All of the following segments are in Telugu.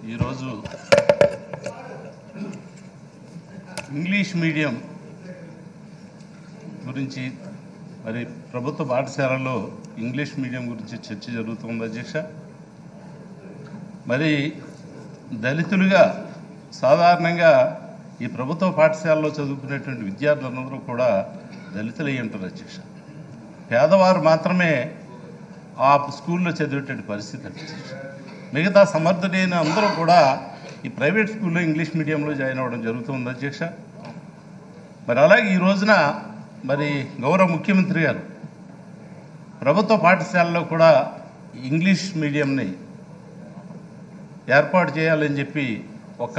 ఈరోజు ఇంగ్లీష్ మీడియం గురించి మరి ప్రభుత్వ పాఠశాలలో ఇంగ్లీష్ మీడియం గురించి చర్చ జరుగుతుంది అధ్యక్ష మరి దళితులుగా సాధారణంగా ఈ ప్రభుత్వ పాఠశాలలో చదువుకునేటువంటి విద్యార్థులందరూ కూడా దళితులు అయి ఉంటారు అధ్యక్ష పేదవారు మాత్రమే ఆ స్కూల్లో చదివేటువంటి పరిస్థితి అధ్యక్ష మిగతా సమర్థులైన అందరూ కూడా ఈ ప్రైవేట్ స్కూల్లో ఇంగ్లీష్ మీడియంలో జాయిన్ అవ్వడం జరుగుతుంది అధ్యక్ష మరి అలాగే ఈ రోజున మరి గౌరవ ముఖ్యమంత్రి గారు ప్రభుత్వ పాఠశాలలో కూడా ఇంగ్లీష్ మీడియంని ఏర్పాటు చేయాలని చెప్పి ఒక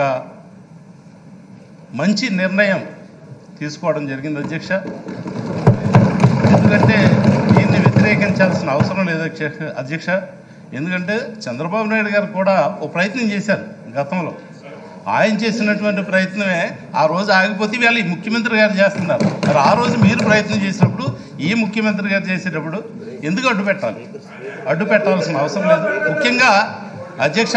మంచి నిర్ణయం తీసుకోవడం జరిగింది అధ్యక్ష ఎందుకంటే దీన్ని వ్యతిరేకించాల్సిన అవసరం లేదు అధ్యక్ష అధ్యక్ష ఎందుకంటే చంద్రబాబు నాయుడు గారు కూడా ఓ ప్రయత్నం చేశారు గతంలో ఆయన చేసినటువంటి ప్రయత్నమే ఆ రోజు ఆగిపోతే వీళ్ళు ఈ ముఖ్యమంత్రి గారు చేస్తున్నారు మరి ఆ రోజు మీరు ప్రయత్నం చేసినప్పుడు ఈ ముఖ్యమంత్రి గారు చేసేటప్పుడు ఎందుకు అడ్డు పెట్టాలి అడ్డు పెట్టాల్సిన అవసరం లేదు ముఖ్యంగా అధ్యక్ష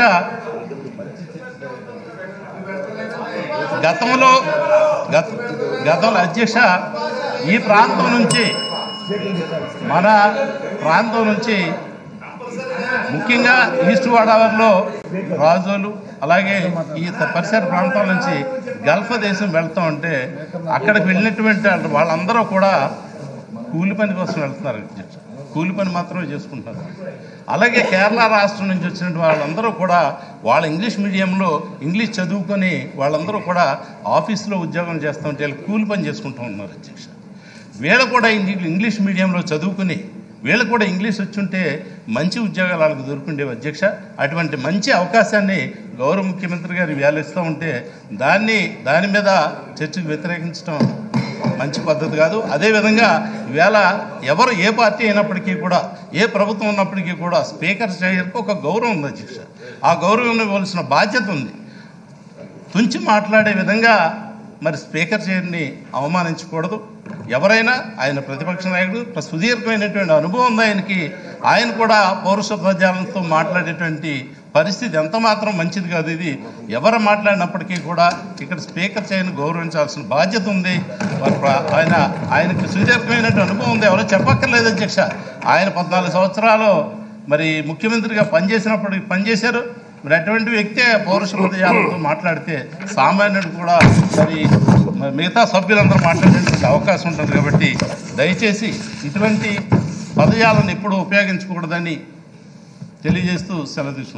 గతంలో గత గతంలో అధ్యక్ష ఈ ప్రాంతం నుంచి మన ప్రాంతం నుంచి ముఖ్యంగా ఈస్ట్ గోదావరిలో రాజులు అలాగే ఈ పరిసర ప్రాంతాల నుంచి గల్ఫ్ దేశం వెళ్తూ ఉంటే అక్కడికి వెళ్ళినటువంటి వాళ్ళందరూ కూడా కూలి పని కోసం వెళ్తున్నారు అధ్యక్ష కూలి పని మాత్రమే చేసుకుంటున్నారు అలాగే కేరళ రాష్ట్రం నుంచి వచ్చిన వాళ్ళందరూ కూడా వాళ్ళ ఇంగ్లీష్ మీడియంలో ఇంగ్లీష్ చదువుకొని వాళ్ళందరూ కూడా ఆఫీస్లో ఉద్యోగం చేస్తూ ఉంటే వీళ్ళు కూలి పని చేసుకుంటూ ఉన్నారు అధ్యక్ష వీళ్ళు కూడా ఇంగ్లీ- ఇంగ్లీష్ మీడియంలో చదువుకుని వీళ్ళు కూడా ఇంగ్లీష్ వచ్చుంటే మంచి ఉద్యోగాలు వాళ్ళకి దొరుకుండేవి అధ్యక్ష అటువంటి మంచి అవకాశాన్ని గౌరవ ముఖ్యమంత్రి గారు వేలిస్తూ ఉంటే దాన్ని దాని మీద చర్చకు వ్యతిరేకించడం మంచి పద్ధతి కాదు అదేవిధంగా ఈవేళ ఎవరు ఏ పార్టీ అయినప్పటికీ కూడా ఏ ప్రభుత్వం ఉన్నప్పటికీ కూడా స్పీకర్ చేయడానికి ఒక గౌరవం ఉంది అధ్యక్ష ఆ గౌరవం ఇవ్వాల్సిన బాధ్యత ఉంది తుంచి మాట్లాడే విధంగా మరి స్పీకర్ చేయని అవమానించకూడదు ఎవరైనా ఆయన ప్రతిపక్ష నాయకుడు ప్ర- సుదీర్ఘమైనటువంటి అనుభవం ఉంది ఆయనకి ఆయన కూడా పౌరుష పదజాలంతో మాట్లాడేటువంటి పరిస్థితి ఎంత మాత్రం మంచిది కాదు ఇది ఎవరు మాట్లాడినప్పటికీ కూడా ఇక్కడ స్పీకర్ చేయని గౌరవించాల్సిన బాధ్యత ఉంది మరి ప్ర- ఆయన ఆయనకి సుదీర్ఘమైనటువంటి అనుభవం ఉంది ఎవరో చెప్పక్కర్లేదు అధ్యక్ష ఆయన పద్నాలుగు సంవత్సరాలు మరి ముఖ్యమంత్రిగా పనిచేసినప్పుడు పనిచేశారు మరి అటువంటి వ్యక్తే పౌరుష పదజాలంతో మాట్లాడితే సామాన్యుడు కూడా మరి మరి మిగతా సభ్యులందరూ మాట్లాడేటువంటి అవకాశం ఉంటుంది కాబట్టి దయచేసి ఇటువంటి పదజాలను ఎప్పుడూ ఉపయోగించకూడదని తెలియజేస్తూ సెలవు తీసుకుంటున్నాను.